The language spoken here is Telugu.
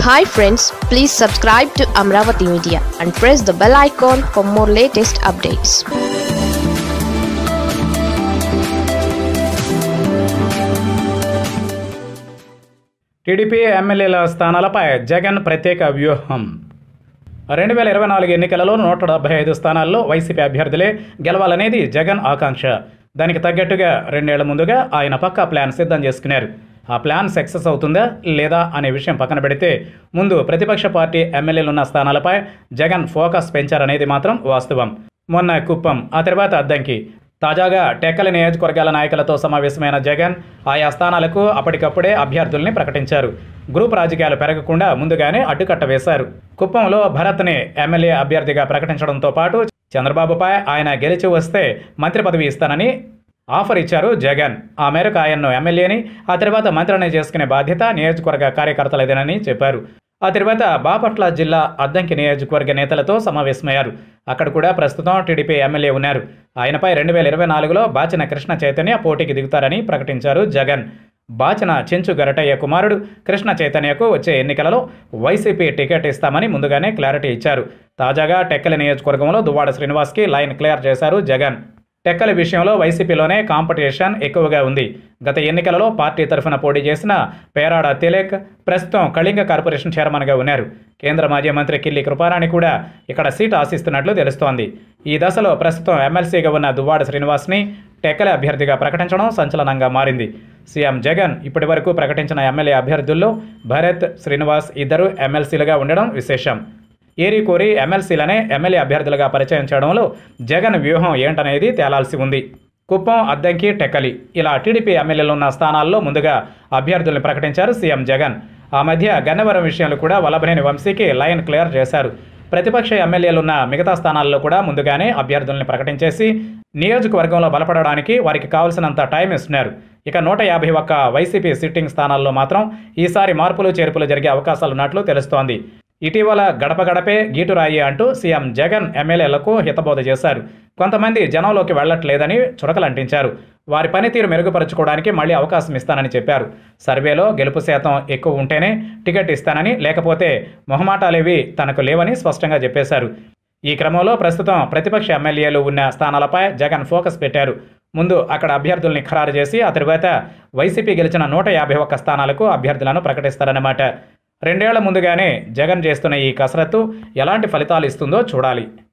hi friends please subscribe to Amaravati media and press the bell icon for more latest updates TDP ఎమ్మెల్యేల స్థానాలపై జగన్ ప్రత్యేక వ్యూహం రెండు వేల ఇరవై నాలుగు ఎన్నికలలో నూట డెబ్బై ఐదు స్థానాల్లో వైసీపీ అభ్యర్థులే గెలవాలనేది జగన్ ఆకాంక్ష దానికి తగ్గట్టుగా రెండేళ్ల ముందుగా ఆయన పక్కా ప్లాన్ సిద్ధం చేసుకున్నారు ఆ ప్లాన్ సక్సెస్ అవుతుందా లేదా అనే విషయం పక్కన పెడితే ముందు ప్రతిపక్ష పార్టీ ఎమ్మెల్యేలు ఉన్న స్థానాలపై జగన్ ఫోకస్ పెంచారనేది మాత్రం వాస్తవం మొన్న కుప్పం ఆ తర్వాత అద్దంకి తాజాగా టెక్కల నియోజకవర్గాల నాయకులతో సమావేశమైన జగన్ ఆయా స్థానాలకు అప్పటికప్పుడే అభ్యర్థుల్ని ప్రకటించారు గ్రూప్ రాజకీయాలు పెరగకుండా ముందుగానే అడ్డుకట్ట వేశారు కుప్పంలో భరత్ని ఎమ్మెల్యే అభ్యర్థిగా ప్రకటించడంతో పాటు చంద్రబాబుపై ఆయన గెలిచి వస్తే మంత్రి పదవి ఇస్తానని ఆఫర్ ఇచ్చారు జగన్ ఆ మేరకు ఆయన్ను ఎమ్మెల్యేని ఆ తర్వాత మంత్రిని చేసుకునే బాధ్యత నియోజకవర్గ కార్యకర్తలదేనని చెప్పారు ఆ తర్వాత బాపట్ల జిల్లా అద్దంకి నియోజకవర్గ నేతలతో సమావేశమయ్యారు అక్కడ కూడా ప్రస్తుతం టీడీపీ ఎమ్మెల్యే ఉన్నారు ఆయనపై రెండు వేల ఇరవై నాలుగులో బాచిన కృష్ణ చైతన్య పోటీకి దిగుతారని ప్రకటించారు జగన్ బాచిన చెంచు గరటయ్య కుమారుడు కృష్ణ చైతన్యకు వచ్చే ఎన్నికలలో వైసీపీ టికెట్ ఇస్తామని ముందుగానే క్లారిటీ ఇచ్చారు తాజాగా టెక్కలి నియోజకవర్గంలో దువ్వాడ శ్రీనివాస్కి లైన్ క్లియర్ చేశారు జగన్ టెక్కలి విషయంలో వైసీపీలోనే కాంపిటీషన్ ఎక్కువగా ఉంది గత ఎన్నికలలో పార్టీ తరఫున పోటీ చేసిన పేరాడ తిలక్ ప్రస్తుతం కళింగ కార్పొరేషన్ చైర్మన్గా ఉన్నారు కేంద్ర మాజీ మంత్రి కిల్లి కృపారాణి కూడా ఇక్కడ సీట్ ఆశిస్తున్నట్లు తెలుస్తోంది ఈ దశలో ప్రస్తుతం ఎమ్మెల్సీగా ఉన్న దువ్వాడ శ్రీనివాస్ని టెక్కలి అభ్యర్థిగా ప్రకటించడం సంచలనంగా మారింది సీఎం జగన్ ఇప్పటి వరకు ప్రకటించిన ఎమ్మెల్యే అభ్యర్థుల్లో భరత్ శ్రీనివాస్ ఇద్దరు ఎమ్మెల్సీలుగా ఉండడం విశేషం ఏరి కోరి ఎమ్మెల్సీలనే ఎమ్మెల్యే అభ్యర్థులుగా పరిచయం చేయడంలో జగన్ వ్యూహం ఏంటనేది తేలాల్సి ఉంది కుప్పం అద్దంకి టెక్కలి ఇలా టీడీపీ ఎమ్మెల్యేలు ఉన్న స్థానాల్లో ముందుగా అభ్యర్థుల్ని ప్రకటించారు సీఎం జగన్ ఆ మధ్య గన్నవరం విషయంలో కూడా వల్లభనేని వంశీకి లైన్ క్లియర్ చేశారు ప్రతిపక్ష ఎమ్మెల్యేలున్న మిగతా స్థానాల్లో కూడా ముందుగానే అభ్యర్థుల్ని ప్రకటించేసి నియోజకవర్గంలో బలపడడానికి వారికి కావలసినంత టైం ఇస్తున్నారు ఇక నూట యాభై ఒక్క వైసీపీ సిట్టింగ్ స్థానాల్లో మాత్రం ఈసారి మార్పులు చేర్పులు జరిగే అవకాశాలున్నట్లు తెలుస్తోంది ఇటీవల గడప గడపే గీటురాయి అంటూ సీఎం జగన్ ఎమ్మెల్యేలకు హితబోధ చేశారు కొంతమంది జనంలోకి వెళ్లట్లేదని చురకలంటించారు వారి పనితీరు మెరుగుపరచుకోవడానికి మళ్ళీ అవకాశం ఇస్తానని చెప్పారు సర్వేలో గెలుపు శాతం ఎక్కువ ఉంటేనే టికెట్ ఇస్తానని లేకపోతే మొహమాటాలేవి తనకు లేవని స్పష్టంగా చెప్పేశారు ఈ క్రమంలో ప్రస్తుతం ప్రతిపక్ష ఎమ్మెల్యేలు ఉన్న స్థానాలపై జగన్ ఫోకస్ పెట్టారు ముందు అక్కడ అభ్యర్థుల్ని ఖరారు చేసి ఆ తరువాత వైసీపీ గెలిచిన నూట యాభై ఒక్క స్థానాలకు అభ్యర్థులను ప్రకటిస్తారన్నమాట రెండేళ్ల ముందుగానే జగన్ చేస్తున్న ఈ కసరత్తు ఎలాంటి ఫలితాలు ఇస్తుందో చూడాలి